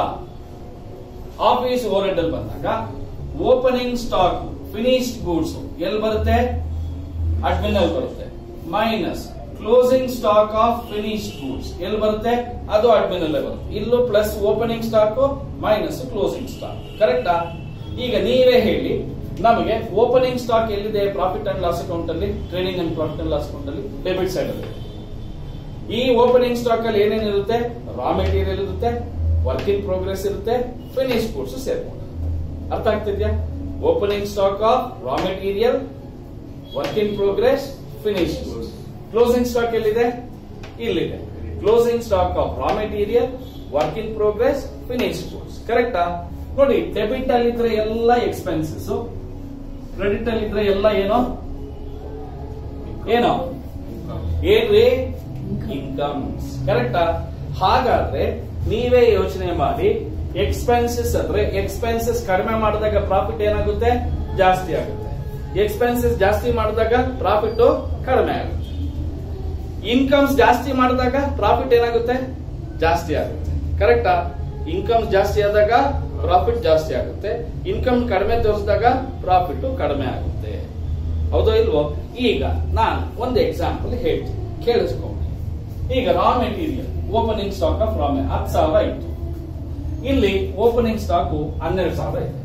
ಆಫೀಸ್ ಓವರ್ ಹೆಡ್ ಅಲ್ಲಿ ಬಂದಾಗ ಓಪನಿಂಗ್ ಸ್ಟಾಕ್ ಫಿನಿಶ್ಡ್ ಗೂಡ್ಸ್ ಎಲ್ಲಿ ಬರುತ್ತೆ ಅಡ್ಮಿನ್ ಅಲ್ಲಿ ಬರುತ್ತೆ minus closing stock of finish goods ಎಲ್ಲಿ ಬರುತ್ತೆ ಅದು ಅಡ್ಮಿನ್ ಅಲ್ಲೇ ಬರುತ್ತೆ ಇಲ್ಲೂ plus opening stock minus closing stock ಕರೆಕ್ಟಾ ಈಗ ನೀವೇ ಹೇಳಿ ನಮಗೆ ಓಪನಿಂಗ್ ಸ್ಟಾಕ್ ಎಲ್ಲಿದೆ ಪ್ರಾಫಿಟ್ ಅಂಡ್ ಲಾಸ್ ಅಕೌಂಟ್ ಅಲ್ಲಿ trading and profit and loss account ಅಲ್ಲಿ ಡೆಬಿಟ್ ಸೈಡ್ ಅಲ್ಲಿ ಈ ಓಪನಿಂಗ್ ಸ್ಟಾಕ್ ಅಲ್ಲಿ ಏನೇನಿರುತ್ತೆ ರಾ ಮೆಟೀರಿಯಲ್ ಇರುತ್ತೆ ವರ್ಕ್ ಇನ್ ಪ್ರೋಗ್ರೆಸ್ ಇರುತ್ತೆ ಫಿನಿಶ್ ಗೂಡ್ಸ್ ಸೇರ್ಕೊಂಡು ಅರ್ಥ ಆಗ್ತಿದ್ಯಾ opening stock of raw material work in progress finish goods closing stock ಎಲ್ಲಿದೆ ಇಲ್ಲಿದೆ closing stock of raw material work in progress finish goods ಕರೆಕ್ಟಾ ನೋಡಿ ಡೆಬಿಟ್ ಅಲ್ಲಿ ಇದ್ರೆ ಎಲ್ಲ ಎಕ್ಸ್ಪೆನ್ಸಸ್ ಕ್ರೆಡಿಟ್ ಅಲ್ಲಿ ಇದ್ರೆ ಎಲ್ಲ ಏನೋ ಏನೋ ಏನ್ರಿ ಇನ್ಕಮ್ಸ್ ಕರೆಕ್ಟಾ ಹಾಗಾದ್ರೆ ನೀವೇ ಯೋಚನೆ ಮಾಡಿ ಎಕ್ಸ್ಪೆನ್ಸಸ್ ಅಂದ್ರೆ ಎಕ್ಸ್ಪೆನ್ಸಸ್ ಕಡಿಮೆ ಮಾಡಿದಾಗ ಪ್ರಾಫಿಟ್ ಏನಾಗುತ್ತೆ ಜಾಸ್ತಿ ಆಗುತ್ತೆ ಎಕ್ಸ್ಪೆನ್ಸಸ್ ಜಾಸ್ತಿ ಮಾಡಿದಾಗ ಪ್ರಾಫಿಟ್ ಕಡಿಮೆ ಆಗುತ್ತೆ ಇನ್ಕಮ್ಸ್ ಜಾಸ್ತಿ ಮಾಡಿದಾಗ ಪ್ರಾಫಿಟ್ ಏನಾಗುತ್ತೆ ಜಾಸ್ತಿ ಆಗುತ್ತೆ ಕರೆಕ್ಟಾ ಇನ್ಕಮ್ ಜಾಸ್ತಿ ಆದಾಗ ಪ್ರಾಫಿಟ್ ಜಾಸ್ತಿ ಆಗುತ್ತೆ ಇನ್ಕಮ್ ಕಡಿಮೆ ತೋರಿಸಿದಾಗ ಪ್ರಾಫಿಟ್ ಕಡಿಮೆ ಆಗುತ್ತೆ ಹೌದೋ ಇಲ್ವೋ ಈಗ ನಾನು ಒಂದು ಎಕ್ಸಾಂಪಲ್ ಹೇಳ್ತೀನಿ ಕೇಳಿಸ್ಕೊಂಡು ಈಗ raw material opening stock of raw ಹತ್ತು ಸಾವಿರ ಇತ್ತು ಇಲ್ಲಿ ಓಪನಿಂಗ್ ಸ್ಟಾಕ್ ಹನ್ನೆರಡು ಸಾವಿರ ಇದೆ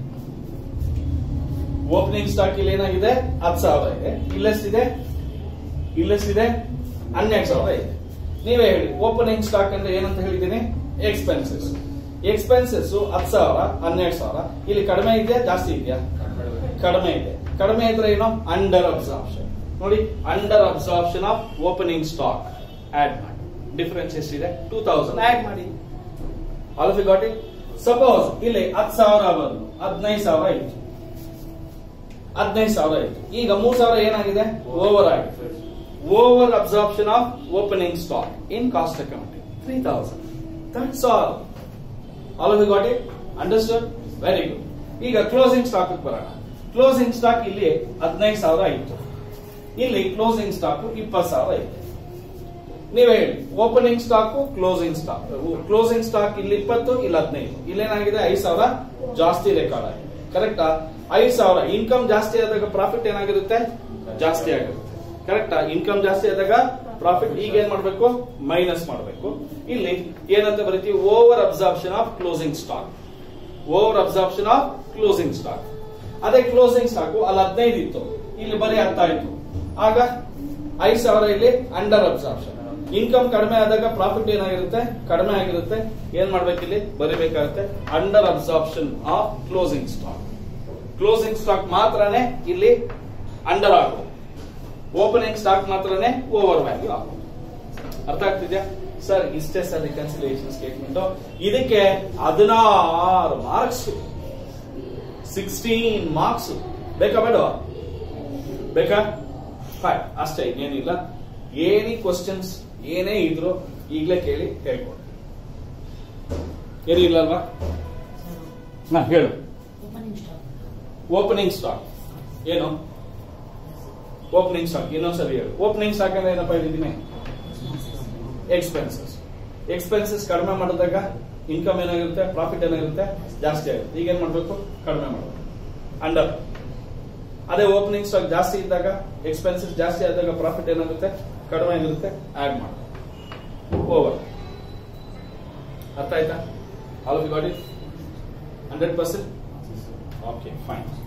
ಓಪನಿಂಗ್ ಸ್ಟಾಕ್ ಇಲ್ಲಿ ಏನಾಗಿದೆ ಹತ್ತು ಸಾವಿರ ಇದೆ ಇಲ್ಲೆಷ್ಟಿದೆ ಇಲ್ಲೆಷ್ಟಿದೆ ಹನ್ನೆರಡು ಸಾವಿರ ಇದೆ ನೀವೇ ಹೇಳಿ ಓಪನಿಂಗ್ ಸ್ಟಾಕ್ ಅಂದ್ರೆ ಏನಂತ ಹೇಳಿದ್ದೀನಿ ಎಕ್ಸ್ಪೆನ್ಸಸ್ ಎಕ್ಸ್ಪೆನ್ಸಸ್ ಹತ್ತು ಸಾವಿರ ಹನ್ನೆರಡು ಸಾವಿರ ಇಲ್ಲಿ ಕಡಿಮೆ ಇದೆಯಾ ಜಾಸ್ತಿ ಇದೆಯಾ ಕಡಿಮೆ ಇದೆ ಕಡಿಮೆ ಇದ್ರೆ ಏನು ಅಂಡರ್ ಅಬ್ಸಾರ್ಪ್ಷನ್ ನೋಡಿ under absorption of opening stock add ಮಾಡಿ ಡಿಫರೆನ್ಸ್ ಎಷ್ಟಿದೆ ಟೂ ತೌಸಂಡ್ ಆಡ್ ಮಾಡಿ all you got it suppose ಇಲ್ಲಿ ಹತ್ತು ಸಾವಿರ ಬಂದು ಹದಿನೈದು ಸಾವಿರ ಇತ್ತು ಹದಿನೈದು ಸಾವಿರ ಇತ್ತು ಈಗ ಮೂರ್ ಸಾವಿರ ಏನಾಗಿದೆ ಓವರ್ ಆಗಿದೆ over absorption of opening stock in cost accounting three thousand that's all all of you got it understood very good ಈಗ ಕ್ಲೋಸಿಂಗ್ ಸ್ಟಾಕ್ ಬರೋಣ ಕ್ಲೋಸಿಂಗ್ ಸ್ಟಾಕ್ ಇಲ್ಲಿ ಹದಿನೈದು ಸಾವಿರ ಇತ್ತು ಇಲ್ಲಿ ಕ್ಲೋಸಿಂಗ್ ಸ್ಟಾಕ್ ಇಪ್ಪತ್ತು ಸಾವಿರ ಇದೆ ನೀವೇ ಹೇಳಿ opening stock closing stock closing stock ಇಲ್ಲಿ ಇಪ್ಪತ್ತು ಇಲ್ಲಿ ಹದಿನೈದು ಇಲ್ಲೇನಾಗಿದೆ ಐದು ಸಾವಿರ ಜಾಸ್ತಿ ರೆಕಾರ್ಡ್ ಆಗಿದೆ ಕರೆಕ್ಟಾ ಐದು ಸಾವಿರ ಇನ್ಕಮ್ ಜಾಸ್ತಿ ಆದಾಗ ಪ್ರಾಫಿಟ್ ಏನಾಗಿರುತ್ತೆ ಜಾಸ್ತಿ ಆಗಿರುತ್ತೆ ಕರೆಕ್ಟಾ ಇನ್ಕಮ್ ಜಾಸ್ತಿ ಆದಾಗ ಪ್ರಾಫಿಟ್ ಈಗ ಏನ್ ಮಾಡ್ಬೇಕು ಮೈನಸ್ ಮಾಡಬೇಕು ಇಲ್ಲಿ ಏನಂತ ಬರೀತೀವಿ over absorption of closing stock over absorption of closing stock ಅದೇ ಕ್ಲೋಸಿಂಗ್ ಸ್ಟಾಕ್ ಅಲ್ಲಿ ಹದಿನೈದು ಇತ್ತು ಇಲ್ಲಿ ಬರೀ ಹತ್ತ ಆಯ್ತು ಆಗ ಐದು ಸಾವಿರ ಇಲ್ಲಿ ಅಂಡರ್ ಅಬ್ಸಾರ್ಪ್ಷನ್ ಇನ್ಕಮ್ ಕಡಿಮೆ ಆದಾಗ ಪ್ರಾಫಿಟ್ ಏನಾಗಿರುತ್ತೆ ಕಡಿಮೆ ಆಗಿರುತ್ತೆ ಏನ್ ಮಾಡ್ಬೇಕು ಇಲ್ಲಿ ಬರಿಬೇಕಾಗುತ್ತೆ under absorption of closing stock closing stock ಮಾತ್ರನೇ ಇಲ್ಲಿ ಅಂಡರ್ ಆಗೋದು ಓಪನಿಂಗ್ ಸ್ಟಾಕ್ ಮಾತ್ರನೇ ಓವರ್ ವ್ಯಾಲ್ಯೂ ಆಗೋದು ಅರ್ಥ ಆಗ್ತಿದ್ಯಾ ಸರ್ ಇಷ್ಟೇ ಸರ್ ರಿಕನ್ಸಿಲಿಯೇಷನ್ ಸ್ಟೇಟ್ಮೆಂಟ್ ಇದಕ್ಕೆ ಹದಿನಾರು ಮಾರ್ಕ್ಸ್ ಸಿಕ್ಸ್ಟೀನ್ ಮಾರ್ಕ್ಸ್ ಬೇಕಾ ಬೇಡವಾ ಬೇಕಾ ಫೈನ್ ಅಷ್ಟೇ ಇನ್ನೇನಿಲ್ಲ ಏನಿ ಕ್ವಶನ್ಸ್ ಏನೇ ಇದ್ರು ಈಗಲೇ ಕೇಳಿ ಹೇಳ್ಕೊಡಿ ಏನಿಲ್ಲ ಅಲ್ವಾ ಹಾ ಹೇಳು ಓಪನಿಂಗ್ ಸ್ಟಾಕ್ ಓಪನಿಂಗ್ ಸ್ಟಾಕ್ ಏನು ಓಪನಿಂಗ್ ಸ್ಟಾಕ್ ಇನ್ನೊಂದ್ಸರಿ ಹೇಳು ಓಪನಿಂಗ್ ಸ್ಟಾಕ್ ಅಂದ್ರೆ ಏನಪ್ಪ ಹೇಳಿದ್ದೀನಿ ಎಕ್ಸ್ಪೆನ್ಸಸ್ ಎಕ್ಸ್ಪೆನ್ಸಸ್ ಕಡಿಮೆ ಮಾಡಿದಾಗ ಇನ್ಕಮ್ ಏನಾಗಿರುತ್ತೆ ಪ್ರಾಫಿಟ್ ಏನಾಗಿರುತ್ತೆ ಜಾಸ್ತಿ ಆಗುತ್ತೆ ಈಗ ಏನ್ ಮಾಡ್ಬೇಕು ಕಡಿಮೆ ಮಾಡಬೇಕು ಅಂಡರ್ ಅದೇ ಓಪನಿಂಗ್ ಸ್ಟಾಕ್ ಜಾಸ್ತಿ ಇದ್ದಾಗ ಎಕ್ಸ್ಪೆನ್ಸಸ್ ಜಾಸ್ತಿ ಆದಾಗ ಪ್ರಾಫಿಟ್ ಏನಾಗುತ್ತೆ ಕಡಿಮೆ ಆಗಿರುತ್ತೆ ಆಡ್ ಮಾಡಬೇಕು ಓವರ್ ಅರ್ಥ ಆಯ್ತಾ all of got it hundred percent okay fine